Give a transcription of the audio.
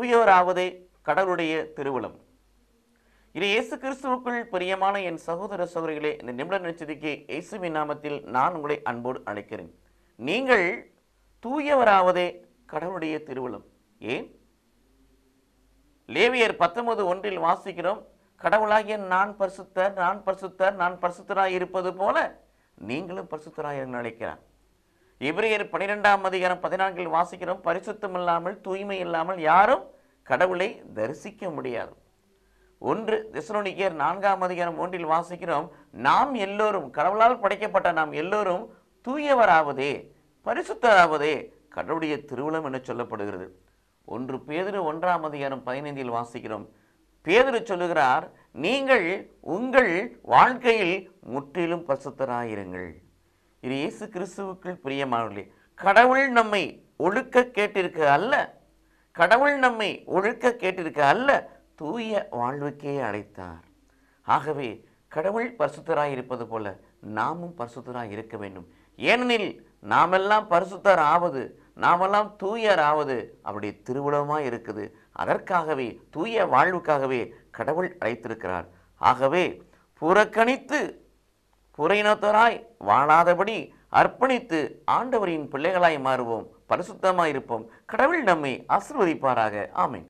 தூயவராவதே கடவுளுடைய திருவுளம் இது இயேசு கிறிஸ்துவுக்குள் பிரியமான என் சகோதர சகோதரிகளே இந்த நிமிட நிச்சயத்துக்கு இயேசுவின் நாமத்தில் நான் உங்களை அன்போடு அழைக்கிறேன் நீங்கள் தூயவராவதே கடவுளுடைய திருவுளம் ஏன் லேவியர் பத்தொன்பது ஒன்றில் வாசிக்கிறோம் கடவுளாகிய நான் பரிசுத்தர் நான் பரிசுத்தர் நான் பரிசுத்தராய் இருப்பது போல நீங்களும் பரிசுத்தராய் இருங்க அழைக்கிறார் எபிரேயர் பனிரெண்டாம் அதிகாரம் பதினான்கில் வாசிக்கிறோம் பரிசுத்தம் இல்லாமல் தூய்மை இல்லாமல் யாரும் கடவுளை தரிசிக்க முடியாது ஒன்று தெசலோனிக்கேயர் நான்காம் அதிகாரம் ஒன்றில் வாசிக்கிறோம் நாம் எல்லோரும் கடவுளால் படைக்கப்பட்ட நாம் எல்லோரும் தூயவராவதே பரிசுத்தராவதே கடவுளுடைய திருவுளம் என சொல்லப்படுகிறது ஒன்று பேதுரு ஒன்றாம் அதிகாரம் பதினைந்தில் வாசிக்கிறோம் பேதுரு சொல்லுகிறார் நீங்கள் உங்கள் வாழ்க்கையில் முற்றிலும் பரிசுத்தராயிருங்கள் இது இயேசு கிறிஸ்துவுக்குள் பிரியமானவர்களே கடவுள் நம்மை ஒழுக்க கேட்டிருக்க அல்ல கடவுள் நம்மை ஒழுக்க கேட்டிருக்க அல்ல தூய வாழ்வுக்கே அழைத்தார் ஆகவே கடவுள் பரிசுத்தராய் இருப்பது போல நாமும் பரிசுத்தராய் இருக்க வேண்டும் ஏனெனில் நாமெல்லாம் பரிசுத்தர் ஆவது நாமெல்லாம் தூயர் ஆவது அவருடைய திருவுளமாய் இருக்குது அதற்காகவே தூய வாழ்வுக்காகவே கடவுள் அழைத்திருக்கிறார் ஆகவே புறக்கணித்து புறையினத்தராய் வாழாதபடி அர்ப்பணித்து ஆண்டவரின் பிள்ளைகளாய் மாறுவோம் பரிசுத்தமாய் இருப்போம் கடவுள் நம்மை ஆசிர்வதிப்பாராக ஆமென்